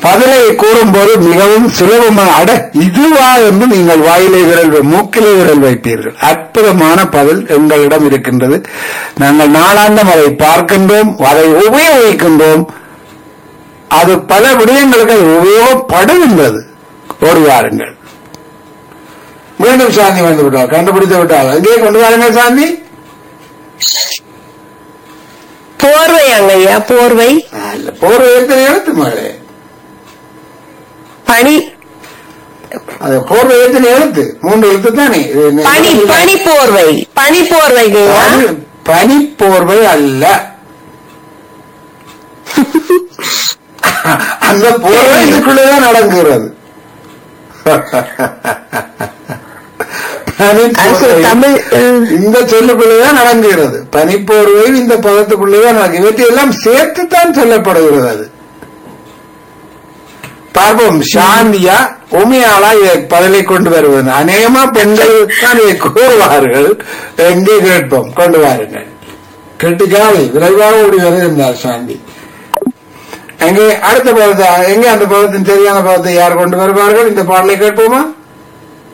பதிலை கூறும்போது மிகவும் சுலபமாக அட இதுவா என்று நீங்கள் வாயிலே விரல் வை- மூக்கிலே விரல் வைப்பீர்கள் அற்புதமான பதில் எங்களிடம் இருக்கின்றது நாங்கள் நாளாந்தம் அதை பார்க்கின்றோம் அதை உபயோகிக்கின்றோம் அது பல விடயங்களுக்கு அது உபயோகப்படுகின்றது ஒரு வாருங்கள் மீண்டும் சாந்தி வந்து விட்டார் கண்டுபிடித்து விட்டார் எங்கே கொண்டு வாருங்கள் சாந்தி போர்வையாங்க ஐயா போர்வை இல்ல போர் எத்தனை எழுத்து மகளே பனி அது போர்வை எத்தனை எழுத்து மூன்று எழுத்து தானே இது என்ன- பனி பனி போர்வை பனி போர்வைங்க ஐயா பனி- பனிப்போர்வை அல்ல அந்த போர்வை இதுக்குள்ளேதான் நடக்கிறது அது பனிப்போர்வை தமிழ் ம், இந்த சொல்லுக்குள்ளேதான் நடங்குகிறது பனிப்போர்வை இந்த பதத்துக்குள்ளேதான் நடக்கும் இவற்றையெல்லாம் சேர்த்துத்தான் சொல்லப்படுகிறது அது பார்ப்போம் சாந்தியா உமையாளா இதை பதிலை கொண்டு வருவது அநேகமா பெண்கள் தான் இதை கூறுவார்கள் எங்கே கேட்போம் கொண்டு வாருங்கள் கெட்டுக்காலை விரைவாக ஓடி வருகின்றார் சாந்தி எங்கே அடுத்த பதத்தை எங்கே அந்த பதத்தின் சரியான பதத்தை யார் கொண்டு வருவார்கள் இந்த பாடலை கேட்போமா